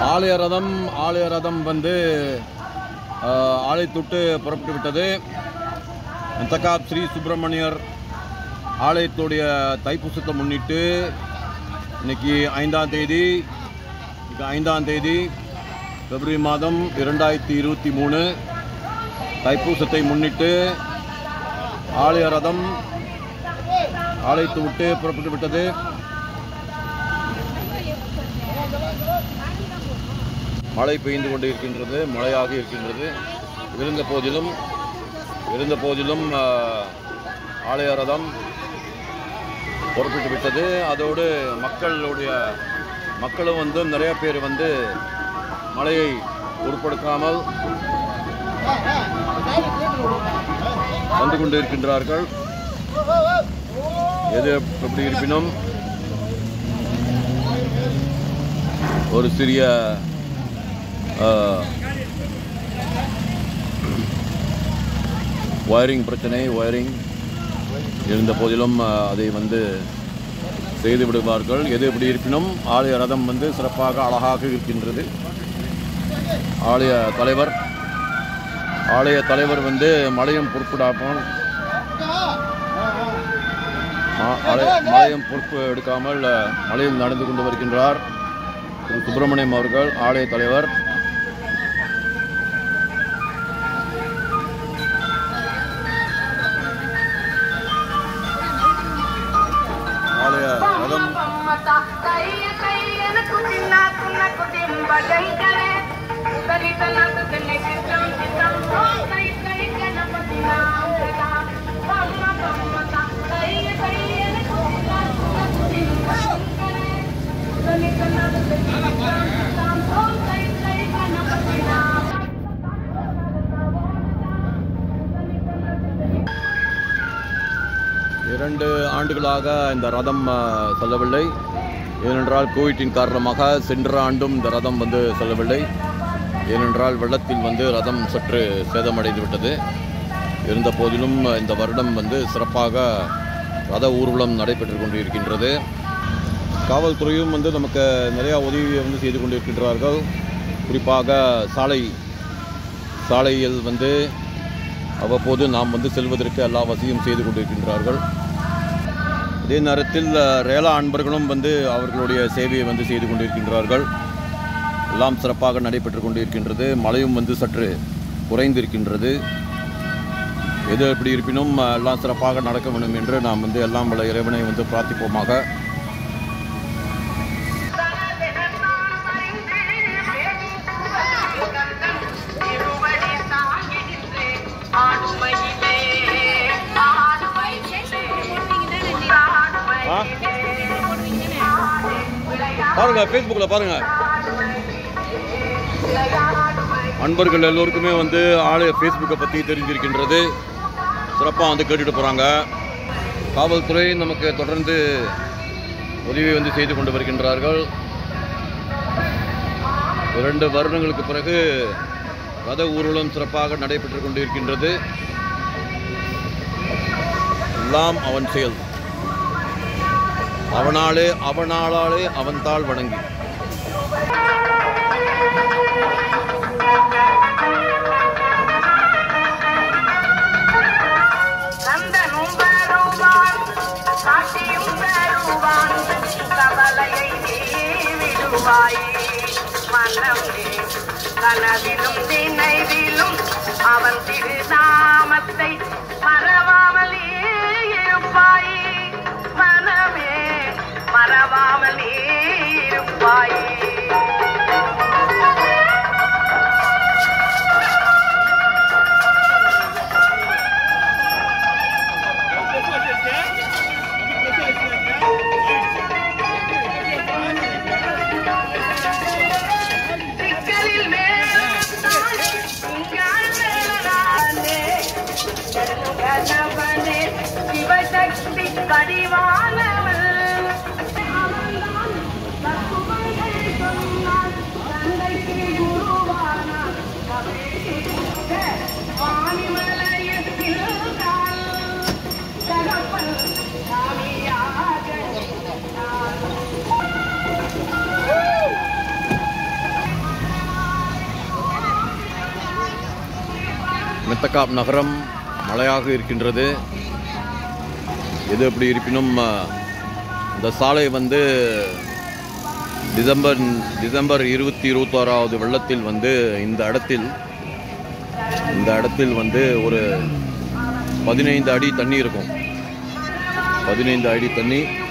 ஆலய ரதம் ஆலய ரதம் வந்து ஆஹ், ஆலயத்தொட்டு புறப்பட்டு விட்டது தக்காப் ஸ்ரீ சுப்பிரமணியர் ஆலயத்துடைய தைப்பூசத்தை முன்னிட்டு இன்னைக்கு ஐந்தாம் தேதி இன்னைக்கு ஐந்தாம் தேதி பிப்ரவரி மாதம் இரண்டாயிரத்தி இருபத்தி மூணு தைப்பூசத்தை முன்னிட்டு ஆலய ரதம் ஆலயத்தை விட்டு புறப்பட்டு விட்டது மழை பெய்து கொண்டு இருக்கின்றது மழையாக இருக்கின்றது இருந்த போதிலும் இருந்த போதிலும் ஆஹ், ஆலய ரதம் புறப்பட்டு விட்டது அதோடு மக்களுடைய மக்களும் வந்து நிறைய பேர் வந்து மழையை பொருட்படுத்தாமல் வந்து கொண்டு இருக்கின்றார்கள் எது எப்படி இருப்பினும் ஒரு சிறிய ஒயரிங் பிரச்சனை ஒயரிங் இருந்த போதிலும் ஆஹ், அதை வந்து செய்து விடுவார்கள் எது எப்படி இருப்பினும் ஆலய ரதம் வந்து சிறப்பாக அழகாக இருக்கின்றது ஆலய தலைவர் ஆலய தலைவர் வந்து மலையும் பொறுப்பிடாமல் மா- மலை- மலையும் பொறுப்பு எடுக்காமல் அஹ், மலையில் நடந்து கொண்டு வருகின்றார் திரு சுப்பிரமணியம் அவர்கள் ஆலய தலைவர் ஆலய ரதம் இரண்டு ஆண்டுகளாக இந்த ரதம் அஹ், செல்லவில்லை ஏனென்றால் கோவிட்டின் காரணமாக சென்ற ஆண்டும் இந்த ரதம் வந்து செல்லவில்லை ஏனென்றால் வெள்ளத்தில் வந்து ரதம் சற்று சேதமடைந்து விட்டது இருந்த போதிலும் இந்த வருடம் வந்து சிறப்பாக ரத ஊர்வலம் நடைபெற்று கொண்டு இருக்கின்றது காவல்துறையும் வந்து நமக்கு நிறையா உதவியை வந்து செய்து கொண்டிருக்கின்றார்கள் குறிப்பாக சாலை சாலையில் வந்து அவ்வப்போது நாம் வந்து செல்வதற்கு எல்லா வசதியும் செய்து கொண்டிருக்கின்றார்கள் அதே நேரத்தில் அஹ், ரேலா அன்பர்களும் வந்து அவர்களுடைய சேவையை வந்து செய்து கொண்டிருக்கின்றார்கள் எல்லாம் சிறப்பாக நடைபெற்று கொண்டிருக்கின்றது மழையும் வந்து சற்று குறைந்திருக்கின்றது எது எப்படி இருப்பினும் அஹ், எல்லாம் சிறப்பாக நடக்க வேண்டும் என்று நாம் வந்து எல்லாம் வல்ல இறைவனை வந்து பிரார்த்திப்போமாக ஆ? பாருங்க ஃபேஸ்புக்கில் பாருங்க அன்பர்கள் எல்லோருக்குமே வந்து ஆலய ஃபேஸ்புக்கை பற்றி தெரிஞ்சிருக்கின்றது சிறப்பாக வந்து கேட்டுட்டு போகிறாங்க காவல்துறை நமக்கு தொடர்ந்து உதவி வந்து செய்து கொண்டு வருகின்றார்கள் இரண்டு வருடங்களுக்கு பிறகு ரத ஊர்வலம் சிறப்பாக நடைபெற்று கொண்டிருக்கின்றது எல்லாம் அவன் செயல் அவனாலே அவனாலே அவன் தாள் வணங்கி கந்தனும் வருவான் காட்டியும் வருவான் கவலையை நீ விடுவாய் மனமே கனவிலும் நினைவிலும் அவன் திருநாமத்தை மறவாமலே இருப்பாய் மனமே மறவாமலே இருப்பாய் சிக்கலில் மேலானே, உங்கள் மேலானே, கணவனே, சிவசக்தி வடிவானவள். அவன்தான் தத்துவங்கள் சொன்னான், தந்தைக்கு குருவானான். கவிழ்க்க வாணிமலையத்தில் தான் தகப்பன் சாமியாக நான் மெத்தக்காப் நகரம் மழையாக இருக்கின்றது எது எப்படி இருப்பினும் அஹ், இந்த சாலை வந்து டிசம்பர் டிசம்பர் இருபத்தி இருபத்தோராவது வெள்ளத்தில் வந்து இந்த இடத்தில் இந்த இடத்தில் வந்து ஒரு பதினைந்து அடி தண்ணி இருக்கும் பதினைந்து அடி தண்ணி